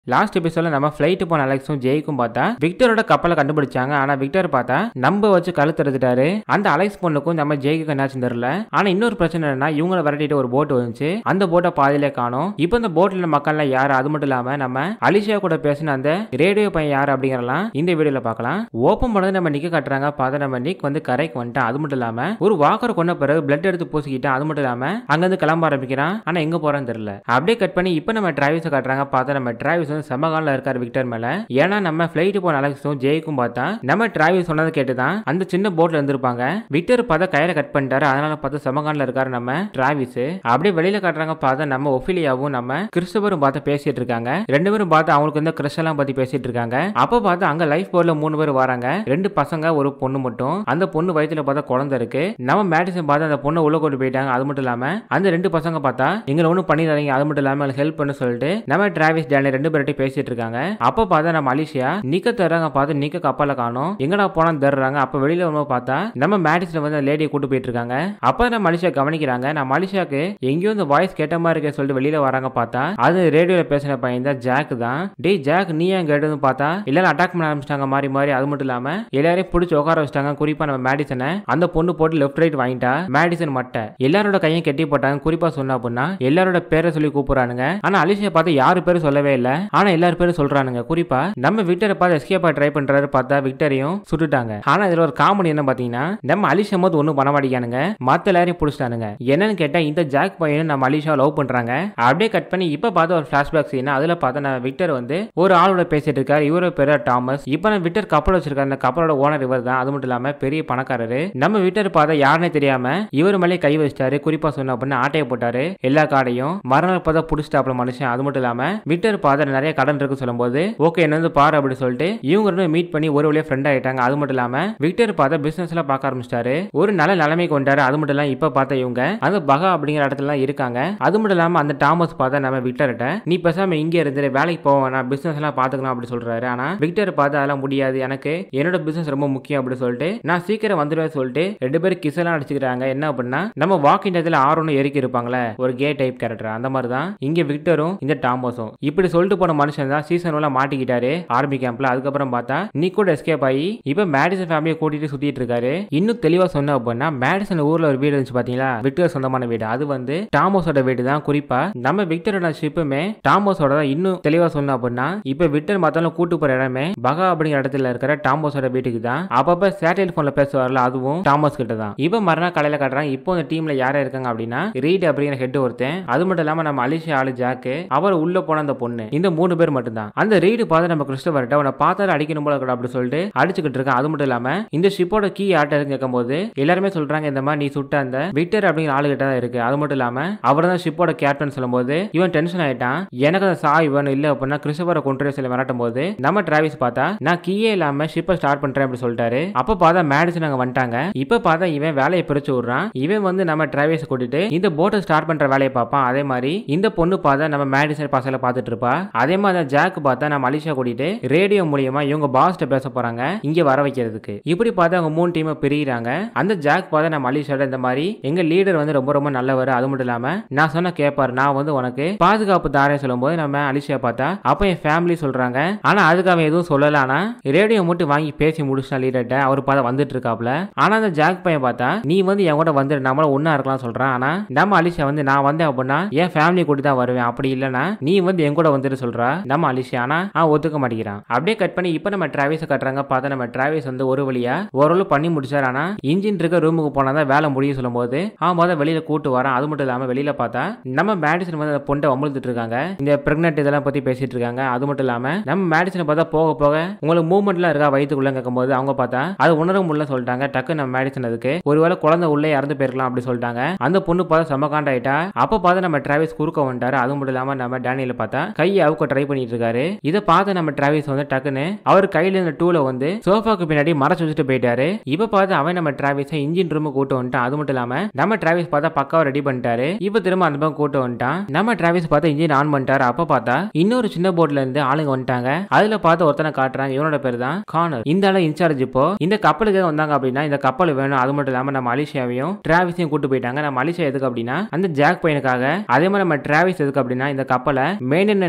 last எபிசோட்ல நம்ம flight போன அலெக்ஸும் ஜெய்க்கும் பார்த்தா விக்டரோட கப்பலை கண்டுபிடிச்சாங்க ஆனா விக்டர் பார்த்தா நம்ப வச்சு கழுத்து எடுத்துட்டாரு அந்த அலெக்ஸ் பொண்ணுக்கும் நம்ம ஜெய்க்கு என்னாச்சுன்னு தெரியல ஆனா இன்னொரு பிரச்சனை என்னன்னா இவங்களை விரட்டிட்டு ஒரு போட் வந்துச்சு அந்த போட்டை பாதியிலே காணும் இப்போ இந்த போட்ல மக்கள்லாம் யாரு அது மட்டும் இல்லாம நம்ம அலிஷா கூட பேசின அந்த ரேடியோ பையன் யாரு அப்படிங்கறலாம் இந்த வீடியோல பார்க்கலாம் ஓப்பன் பண்ணது நம்ம நிக்க காட்டுறாங்க பார்த்தா நம்ம நிக் வந்து கரைக்கு வந்துட்டான் அது மட்டும் இல்லாம ஒரு வாக்கர் கொண்ட பிறகு பிளட் எடுத்து பூசிக்கிட்டான் அது மட்டும் இல்லாம அங்கிருந்து கிளம்ப ஆரம்பிக்கிறான் ஆனா எங்க போறான்னு தெரியல அப்படியே கட் பண்ணி இப்போ நம்ம டிராவிஸை காட்டுறாங்க பார்த்தா நம்ம டிராவிஸ் வந்து செமகாலில் இருக்காரு விக்டர் மேல ஏன்னா நம்ம ஃபிளைட் போன அலெக்ஸும் ஜெய்க்கும் பார்த்தா நம்ம டிராவிஸ் சொன்னதை கேட்டு தான் அந்த சின்ன போட்ல இருந்திருப்பாங்க விக்டர் பார்த்தா கயிறை கட் பண்ணிட்டாரு அதனால பார்த்து செமகாலில் இருக்காரு நம்ம டிராவிஸ் அப்படியே வெளியில காட்டுறாங்க பார்த்தா நம்ம ஒஃபிலியாவும் நம்ம கிறிஸ்டபரும் பார்த்து பேசிட்டு இருக்காங்க ரெண்டு பேரும் பார்த்து அவங்களுக்கு வந்து கிறிஸ்டலாம் பத்தி பேசிட்டு இருக்காங்க அப்ப பார்த்து அங்க லைஃப் போர்ட்ல மூணு பேர் வராங்க ரெண்டு பசங்க ஒரு பொண்ணு மட்டும் அந்த பொண்ணு வயித்துல பார்த்தா குழந்தை இருக்கு நம்ம மேடிசன் பார்த்து அந்த பொண்ணை உள்ள கொண்டு போயிட்டாங்க அது மட்டும் இல்லாம அந்த ரெண்டு பசங்க பார்த்தா எங்களை ஒன்றும் பண்ணிடாதீங்க அது மட்டும் இல்லாம ஹெல்ப் பண்ண சொல்லிட்டு நம்ம டிராவிஸ் டேனி ரெண்டு பேர்ட்டையும் பேசிட்டு இருக்காங்க அப்ப பார்த்தா நம்ம அலிஷியா நிக்க தர்றாங்க பார்த்து நிக்க கப்பல காணும் எங்கடா போனா தர்றாங்க அப்ப வெளியில வரும்போது பார்த்தா நம்ம மேடிஸ்ல வந்து லேடியை கூட்டு போயிட்டு இருக்காங்க அப்ப நம்ம அலிஷா கவனிக்கிறாங்க நம்ம அலிஷாக்கு எங்கேயோ இந்த வாய்ஸ் கேட்ட மாதிரி இருக்கே சொல்லிட்டு வெளியில வராங்க பார்த்தா அது ரேடியோல பேசின பையன் தான் ஜாக் தான் டேய் ஜாக் நீ ஏன் கேட்டதுன்னு பார்த்தா எல்லாரும் அட்டாக் பண்ண ஆரம்பிச்சிட்டாங்க மாறி மாறி அது மட்டும் இல்லாம எல்லாரையும் பிடிச்சி உட்கார வச்சிட்டாங்க குறிப்பா நம்ம மேடிசனை அந்த பொண்ணு போட்டு லெஃப்ட் ரைட் வாங்கிட்டா மேடிசன் மட்டை எல்லாரோட கையும் கட்டி போட்டாங்க குறிப்பா சொன்னா அப்படின்னா எல்லாரோட பேரை சொல்லி கூப்பிடுறானுங்க ஆனா அலிஷியா பார்த்து யாரு பேரும் சொல்லவே இல்ல ஆனா எல்லாரும் பேரும் சொல்றானுங்க குறிப்பா நம்ம விக்டரை பார்த்து எஸ்கேப்பா ட்ரை பண்றாரு பார்த்தா விக்டரையும் சுட்டுட்டாங்க ஆனா இதுல ஒரு காமெடி என்ன பாத்தீங்கன்னா நம்ம அலிஷா போது ஒண்ணும் பண்ண மாட்டேங்கானுங்க மத்த எல்லாரையும் பிடிச்சிட்டானுங்க என்னன்னு கேட்டா இந்த ஜாக் பையனும் நம்ம அலிஷா லவ் பண்றாங்க அப்படியே கட் பண்ணி இப்ப பார்த்த ஒரு பிளாஷ்பேக் சீன் அதுல பார்த்தா நம்ம விக்டர் வந்து ஒரு ஆளோட பேசிட்டு இருக்காரு இவரோட பேரு டாமஸ் இப்ப நம்ம விக்டர் கப்பல் வச்சிருக்காரு அந்த கப்பலோட ஓனர் இவர் தான் அது மட்டும் இல்லாம பெரிய பணக்காரரு நம்ம விக்டர் பார்த்தா யாருன்னே தெரியாம இவர் மேலே கை வச்சிட்டாரு குறிப்பா சொன்ன அப்படின்னு ஆட்டையை போட்டாரு எல்லா காடையும் மறுநாள் பார்த்தா புடிச்சிட்டாப்ல மனுஷன் அது மட்டும் இல்லாம விக்டர் பார்த்தா நிறைய கடன் இருக்கு சொல்லும்போது ஓகே என்ன வந்து பாரு அப்படின்னு சொல்லிட்டு இவங்க ரெண்டு மீட் பண்ணி ஒரு வழியா ஃப்ரெண்ட் ஆயிட்டாங்க அது மட்டும் இல்லாம விக்டர் பார்த்தா பிசினஸ் எல்லாம் பார்க்க ஆரம்பிச்சிட்டாரு ஒரு நல்ல நிலைமைக்கு கொண்டாரு அது மட்டும் இல்லாம இப்ப பார்த்த இவங்க அந்த பகா அப்படிங்கிற இடத்துல எல்லாம் இருக்காங்க அது மட்டும் இல்லாம அந்த தாமஸ் பார்த்தா நம்ம விக்டர்கிட்ட நீ பேசாம இங்க இருந்து வேலைக்கு போவேன் நான் பிசினஸ் எல்லாம் பாத்துக்கலாம் அப்படி சொல்றாரு ஆனா விக்டர் பார்த்து அதெல்லாம் முடியாது எனக்கு என்னோட பிசினஸ் ரொம்ப முக்கியம் அப்படி சொல்லிட்டு நான் சீக்கிரம் வந்துடுவேன் சொல்லிட்டு ரெண்டு பேரும் கிஸ் எல்லாம் அடிச்சுக்கிறாங்க என்ன அப்படின்னா நம்ம வாக்கிங் டயத்துல ஆரோன்னு எரிக்கி இருப்பாங்களே ஒரு கே டைப் கேரக்டர் அந்த மாதிரி தான் இங்க விக்டரும் இந்த டாமஸும் இப்படி சொல்லிட்டு போன மனுஷன் தான் சீசன் எல்லாம் மாட்டிக்கிட்டாரு ஆர்மி கேம்ப்ல அதுக்கப்புறம் பார்த்தா நீ கூட எஸ்கேப் ஆகி இப்ப மேடிசன் ஃபேமிலியை கூட்டிட்டு சுத்திட்டு இருக்காரு இன்னும் தெளிவா சொன்ன அப்படின்னா மேடிசன் ஊர்ல ஒரு வீடு இருந்துச்சு பாத்தீங்களா விக்டர் சொந்தமான வீடு அது வந்து டாமஸோட வீடு தான் குறிப்பா நம்ம விக்டரோட ஷிப்புமே டாமஸோட தான் இன்னும் தெளிவா சொன்ன அப்படின்னா இப்ப விக்டர் மத்தாலும் கூட்டு போற இடமே பகா அப்படிங்கிற இடத்துல இருக்கிற டாமஸோட வீட்டுக்கு தான் அப்பப்ப சேட்டலைட் போன்ல பேசுவார்ல அதுவும் டாமஸ் கிட்ட தான் இப்ப மறுநாள் காலையில காட்டுறாங்க இப்போ இந்த டீம்ல யாரா இருக்காங்க அப்படின்னா ரீட் அப்படிங்கிற ஹெட் ஒருத்தன் அது மட்டும் இல்லாம நம்ம அலிஷா ஆளு ஜாக்கு அவர் உள்ள போன அந்த பொண்ணு இந்த மூணு பேர் மட்டும்தான் அந்த ரீடு பார்த்து நம்ம கிறிஸ்டபர்ட்ட உன்னை பார்த்தாலும் அடிக்கணும் போல இருக்கா அப்படி சொல்லிட்டு அடிச்சுக்கிட்டு இருக்கான் அது மட்டும் இல்லாம இந்த ஷிப்போட கீ ஆட்ட இருக்கு கேட்கும்போது எல்லாருமே சொல்றாங்க இந்த மாதிரி நீ சுட்ட அந்த விக்டர் அப்படிங்கிற ஆளு கிட்ட தான் இருக்கு அது மட்டும் இல்லாம அவர் தான் ஷிப்போட கேப்டன் சொல்லும்போது இவன் டென்ஷன் ஆயிட்டான் எனக்கு அந்த சா இவன் இல்ல அப்படின்னா கிறிஸ்டபரை கொண்டு சொல்லி விரட்டும் போது நம்ம டிராவிஸ் பார்த்தா நான் கீயே இல்லாம ஷிப்பை ஸ்டார்ட் பண்றேன் அப்படி சொல்லிட்டாரு அப்ப பார்த்தா மேடிசன் அங்க வந்துட்டாங்க இப்ப பார்த்தா இவன் வேலையை பிரிச்சு விடுறான் இவன் வந்து நம்ம டிராவிஸ் கூட்டிட்டு இந்த போட்டை ஸ்டார்ட் பண்ற வேலையை பார்ப்பான் அதே மாதிரி இந்த பொண்ணு பார்த்தா நம்ம மேடிசன் பசங்களை பார்த்துட்டு இருப்பா அதே மாதிரி தான் ஜாக் பார்த்தா நம்ம அலிஷா கூட்டிட்டு ரேடியோ மூலியமா இவங்க பாஸ்ட பேச போறாங்க இங்க வர வைக்கிறதுக்கு இப்படி பார்த்தா அவங்க மூணு டீமை பிரியிறாங்க அந்த ஜாக் பார்த்தா நம்ம அலிஷாட இந்த மாதிரி எங்க லீடர் வந்து ரொம்ப ரொம்ப நல்லவர் அது மட்டும் இல்லாம நான் சொன்ன கேட்பாரு நான் வந்து உனக்கு பாதுகாப்பு தாரேன் சொல்லும்போது நம்ம அலிஷா பார்த்தா அப்ப என் ஃபேமிலி சொல்றாங்க ஆனா அதுக்கு அவன் எதுவும் சொல்லல ஆனா ரேடியோ மட்டும் வாங்கி பேசி முடிச்சிட்டான் லீடர்கிட்ட அவர் பார்த்தா வந்துட்டு இருக்காப்ல ஆனா அந்த ஜாக் பையன் பார்த்தா நீ வந்து என் கூட வந்துடு நம்மள ஒன்னா இருக்கலாம் சொல்றான் ஆனா நம்ம அலிஷா வந்து நான் வந்தேன் அப்படின்னா என் ஃபேமிலி கூட தான் வருவேன் அப்படி இல்லைன்னா நீ வந்து என் கூட வந்துட்டு சொல்றா நம்ம அலிஷா ஆனா அவன் ஒத்துக்க மாட்டேங்கிறான் அப்படியே கட் பண்ணி இப்ப நம்ம டிராவிஸ் கட்டுறாங்க பார்த்தா நம்ம டிராவிஸ் வந்து ஒரு வழியா ஓரளவு பண்ணி முடிச்சார் ஆனா இன்ஜின் இருக்க ரூமுக்கு போனா வேலை முடியும் சொல்லும்போது அவன் மொதல் வெளியில கூட்டு வரான் அது மட்டும் இல்லாம வெளியில பார்த்தா நம்ம மேடிசன் வந்து அந்த பொண்டை அமுழ்ந்துட்டு இருக்காங்க இந்த பிரெக்னென்ட் இதெல்லாம் பத்தி பேசிட்டு இருக்காங்க அது மட்டும் இல்லாம நம்ம மேடிசனை பார்த்தா போக போக உங்களுக்கு மூவ்மெண்ட்லாம் இருக்கா வயிற்றுக்குள்ள கேட்கும்போது அவங்க பார்த்தா அது உணர முடியல சொல்லிட்டாங்க டக்கு நம்ம மேடிசன் அதுக்கு ஒருவேளை குழந்தை உள்ளே இறந்து போயிருக்கலாம் அப்படி சொல்லிட்டாங்க அந்த பொண்ணு பார்த்தா செம காண்டாயிட்டா அப்ப பார்த்து நம்ம டிராவிஸ் குறுக்க வந்துட்டாரு அது மட்டும் இல்லாம நம்ம டேனியில பார்த்தா கையை அவுக்க ட்ரை பண்ணிட்டு இருக்காரு இதை பார்த்து நம்ம டிராவிஸ் வந்து டக்குன்னு அவர் கையில இருந்த டூல வந்து சோஃபாக்கு பின்னாடி மறைச்சு வச்சுட்டு போயிட்டாரு இப்ப பார்த்து அவன் நம்ம டிராவிஸை இன்ஜின் ரூம் கூட்டு வந்துட்டான் அது மட்டும் இல்லாம நம்ம டிராவிஸ் பார்த்தா பக்காவை ரெடி பண்ணிட்டாரு இப்ப திரும்ப அந்த பக்கம் கூட்டு வந்துட்டான் நம்ம டிராவிஸ் பார்த்தா இன்ஜின் ஆன் பண்ணிட்டாரு அப்ப பார்த்தா இன்னொரு சின்ன போட்ல இருந்து ஆளுங்க வந்துட்டாங்க அதுல பார்த்து ஒருத்தனை காட்டுறாங்க இவனோட பேர் தான் கானர் இந்த ஆளு இன்சார்ஜ் இப்போ இந்த கப்பலுக்கு வந்தாங்க அப்படின்னா இந்த கப்பல் வேணும் அது மட்டும் இல்லாம நம்ம அலிஷியாவையும் டிராவிஸையும் கூட்டு போயிட்டாங்க நம்ம அலிஷா எதுக்கு அப்படின்னா அந்த ஜாக் பையனுக்காக அதே மாதிரி நம்ம டிராவிஸ் எதுக்கு அப்படின்னா இந்த கப்பலை மெயின்டெனன்ஸ் எல்லாம் நம்ம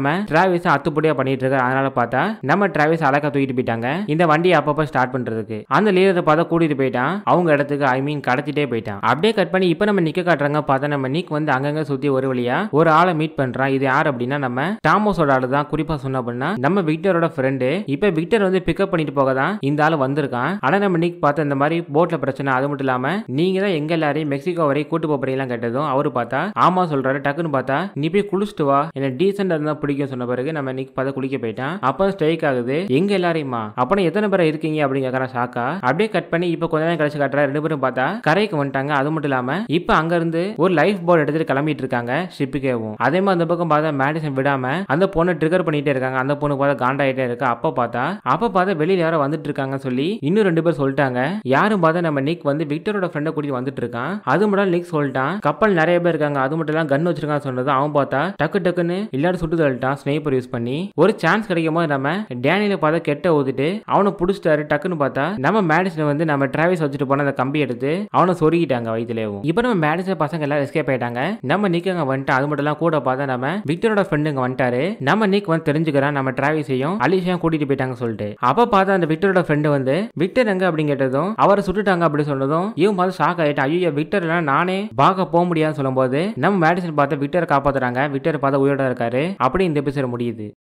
நம்ம டிராவிஸ் அத்துப்படியா பண்ணிட்டு இருக்காரு அதனால பார்த்தா நம்ம டிராவிஸ் அழகா தூக்கிட்டு போயிட்டாங்க இந்த வண்டியை அப்பப்ப ஸ்டார்ட் பண்றதுக்கு அந்த லீடரை பார்த்தா கூட்டிட்டு போயிட்டான் அவங்க இடத்துக்கு ஐ மீன் கடத்திட்டே போயிட்டான் அப்படியே கட் பண்ணி இப்போ நம்ம நிக்க காட்டுறாங்க பார்த்தா நம்ம நிக் வந்து அங்கங்க சுத்தி ஒரு வழியா ஒரு ஆளை மீட் பண்றான் இது யார் அப்படின்னா நம்ம டாமோஸோட ஆளு தான் குறிப்பா சொன்ன அப்படின்னா நம்ம விக்டரோட ஃப்ரெண்டு இப்போ விக்டர் வந்து பிக்கப் பண்ணிட்டு போக தான் இந்த ஆள் வந்திருக்கான் ஆனா நம்ம நிக் பார்த்த இந்த மாதிரி போட்ல பிரச்சனை அது மட்டும் இல்லாம நீங்க தான் எங்க எல்லாரையும் மெக்சிகோ வரை கூட்டு போறீங்களா கேட்டதும் அவரு பார்த்தா ஆமா சொல்றாரு டக்குன்னு பார்த்தா நீ போய் குளிச்சுட்டு வா என்ன டீசெண்டா இருந்தா பிடிக்கும் சொன்ன பிறகு நம்ம நிக் பார்த்தா குளிக்க போயிட்டான் அப்ப ஸ்ட்ரைக் ஆகுது எங்க எல்லாரையுமா அப்ப எத்தனை பேர் இருக்கீங்க அப்படின்னு கேக்குறான் ஷாக்கா அப்படியே கட் பண்ணி இப்ப கொஞ்ச நேரம் கழிச்சு காட்டுறா ரெண்டு பேரும் பார்த்தா கரைக்கு வந்துட்டாங்க அது மட்டும் இல்லாம இப்ப அங்க இருந்து ஒரு லைஃப் போர்டு எடுத்துட்டு கிளம்பிட்டு இருக்காங்க ஷிப்புக்கேவும் அதே மாதிரி அந்த பக்கம் பார்த்தா மேடிசன் விடாம அந்த பொண்ணை ட்ரிகர் பண்ணிட்டே இருக்காங்க அந்த பொண்ணு பார்த்தா காண்டாயிட்டே இருக்கு அப்ப பார்த்தா அப்ப பார்த்தா வெளியில யாரோ வந்துட்டு இருக்காங்கன்னு சொல்லி இன்னும் ரெண்டு பேர் சொல்லிட்டாங்க யாரும் பார்த்தா நம்ம நிக் வந்து விக்டரோட ஃப்ரெண்டை கூட்டிட்டு வந்துட்டு இருக்கான் அது மட்டும் நிக் சொல்லிட்டான் கப்பல் நிறைய பேர் இருக்காங்க அது மட்டும் இல்லாம கன் வச்சிருக்கான்னு சொன்னது அவன் பார்த்தா டக்கு டக்குன்னு எல்லாரும் சுட்டு தள்ளிட்டான் ஸ்னைப்பர் யூஸ் பண்ணி ஒரு சான்ஸ் கிடைக்கும் போது நம்ம டேனியில பார்த்தா கெட்ட ஊதிட்டு அவனை புடிச்சிட்டாரு டக்குன்னு பார்த்தா நம்ம மேடிசன் வந்து நம்ம டிராவிஸ் வச்சுட்டு போன அந்த கம்பி எடுத்து அவனை சொருகிட்டாங்க வயிற்றுலேயும் இப்போ நம்ம மேடிசன் பசங்க எல்லாம் எஸ்கேப் ஆயிட்டாங்க நம்ம நிக் அங்க வந்துட்டு அது மட்டும் இல்லாம கூட பார்த்தா நம்ம விக்டரோட ஃப்ரெண்டு இங்க வந்துட்டாரு நம்ம நிக் வந்து தெரிஞ்சுக்கிறான் நம்ம டிராவிஸையும் அலிஷையும் கூட்டிட்டு போயிட்டாங்க சொல்லிட்டு அப்ப பார்த்தா அந்த விக்டரோட ஃப்ரெண்டு வந்து விக்டர் எங்க அப்படின்னு கேட்டதும் அவரை சுட்டுட்டாங்க அப்படி சொன்னதும் இவன் பார்த்து ஷாக் ஆயிட்டான் ஐயோ விக்டர் இல்லைனா நானே பார்க்க போக முடியாதுன்னு சொல்லும்போது நம்ம மேடிசன் பார்த்து விக்டரை காப்பாத்துறாங்க விக்டர் பார்த்தா உயிரோட இருக்காரு அப்படி இந்த எபிசோட் முடியுது